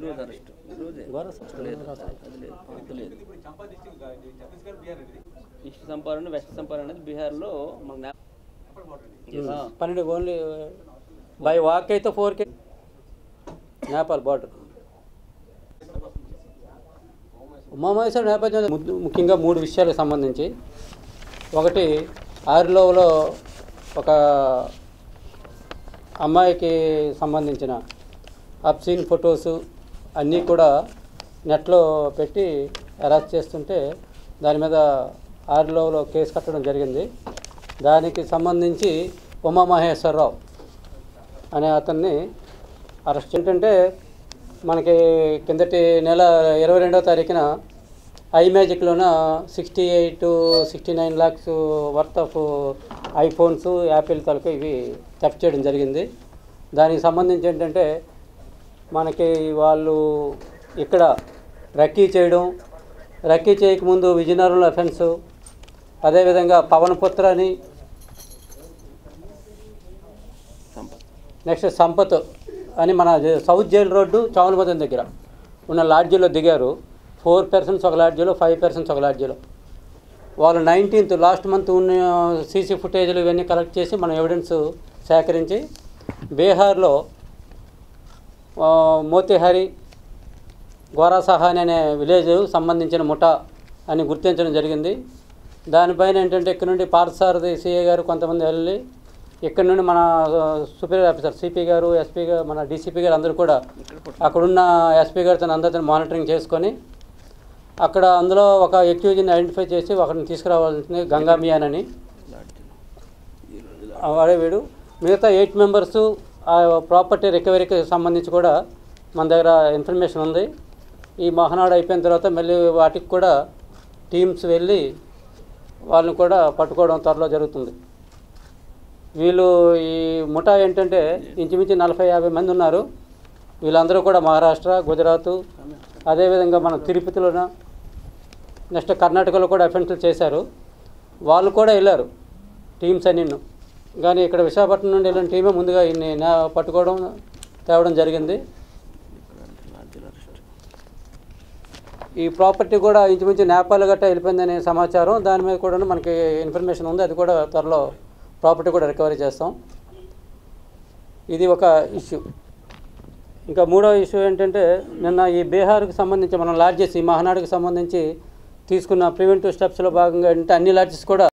ఈరోజు అరెస్ట్ ఈరోజే గౌరవ లేదు అది లేదు అంత లేదు ఈస్ట్ చంపారన్ వెస్ట్ చంపారన్ అనేది బీహార్లో మన న్యా- ఆ, పన్నెండు ఓన్లీ బై వాక్ అయితే four K Nepal border Umamaheshwara నేపథ్యం ముద్దు- ముఖ్యంగా మూడు విషయాలకు సంబంధించి ఒకటి ఆరిలోవలో ఒక అమ్మాయికి సంబంధించిన అబ్సీన్ ఫొటోస్ అన్నీ కూడా నెట్లో పెట్టి అరెస్ట్ చేస్తుంటే దాని మీద ఆరిలోవలో కేసు కట్టడం జరిగింది దానికి సంబంధించి ఉమామహేశ్వరరావు అనే అతన్ని అరెస్ట్ ఏంటంటే మనకి కిందటి నెల ఇరవై రెండో తారీఖున ఐ మ్యాజిక్లోన sixty eight sixty nine lakhs worth of iPhones Apple తలకు ఇవి థెఫ్ట్ చేయడం జరిగింది దానికి సంబంధించి ఏంటంటే మనకి వాళ్ళు ఇక్కడ రక్కీ చేయడం రక్కీ చేయకముందు విజయనగరంలో అఫెన్స్ అదేవిధంగా పవన్ పుత్ర అని సంపత్ నెక్స్ట్ సంపత్ అని మన జ- సౌత్ జైల్ రోడ్డు చావులమతం దగ్గర ఉన్న లాడ్జీలో దిగారు ఫోర్ పర్సన్స్ ఒక లాడ్జీలో ఫైవ్ పర్సన్స్ ఒక లాడ్జీలో వాళ్ళు నైన్టీన్త్ లాస్ట్ మంత్ ఉన్న సీసీ ఫుటేజ్లు ఇవన్నీ కలెక్ట్ చేసి మనం ఎవిడెన్స్ సేకరించి బీహార్లో ఆ, మోతిహారి గోరాసహాని అనే విలేజ్ సంబంధించిన ముఠా అని గుర్తించడం జరిగింది దానిపైన ఏంటంటే ఇక్కడ నుండి పార్థసారథి సిఏ గారు కొంతమంది వెళ్ళి ఇక్కడ నుండి మన సూపీరియర్ ఆఫీసర్ సిపి గారు ఎస్పీ గారు మన డీసీపీ గారు అందరూ కూడా అక్కడున్న ఎస్పీ గారితో అందరితో మానిటరింగ్ చేసుకొని అక్కడ అందులో ఒక ఎక్యూజ్ని ఐడెంటిఫై చేసి ఒకరిని తీసుకురావాల్సింది గంగామియాన్ అని ఈరోజు ఆ వాడే వీడు మిగతా ఎయిట్ మెంబర్స్ ఆ ప్రాపర్టీ రికవరీకి సంబంధించి కూడా మన దగ్గర ఇన్ఫర్మేషన్ ఉంది ఈ మహానాడు అయిపోయిన తర్వాత మళ్ళీ వాటికి కూడా టీమ్స్ వెళ్ళి వాళ్ళని కూడా పట్టుకోవడం త్వరలో జరుగుతుంది వీళ్ళు ఈ ముఠా ఏంటంటే ఇంచుమించు నలభై యాభై మంది ఉన్నారు వీళ్ళందరూ కూడా మహారాష్ట్ర గుజరాత్ అదేవిధంగా మన తిరుపతిలోన నెక్స్ట్ కర్ణాటకలో కూడా అఫెన్సులు చేశారు వాళ్ళు కూడా వెళ్ళారు టీమ్స్ అన్ని కానీ ఇక్కడ విశాఖపట్నం నుండి వెళ్ళిన టీమే ముందుగా ఇన్ని నా- పట్టుకోవడం తేవడం జరిగింది లాడ్జీలో అరెస్ట్ ఈ ప్రాపర్టీ కూడా ఇంచుమించు నేపాల్ గట్ట వెళ్ళిపోయిందనే సమాచారం దాని మీద కూడా మనకి ఇన్ఫర్మేషన్ ఉంది అది కూడా త్వరలో ప్రాపర్టీ కూడా రికవరీ చేస్తాం ఇది ఒక ఇష్యూ ఇంకా మూడో ఇష్యూ ఏంటంటే నిన్న ఈ బీహార్కి సంబంధించి మనం లాడ్జెస్ ఈ మహానాడుకి సంబంధించి తీసుకున్న ప్రివెంటివ్ స్టెప్స్లో భాగంగా ఏంటంటే అన్ని లాడ్జెస్ కూడా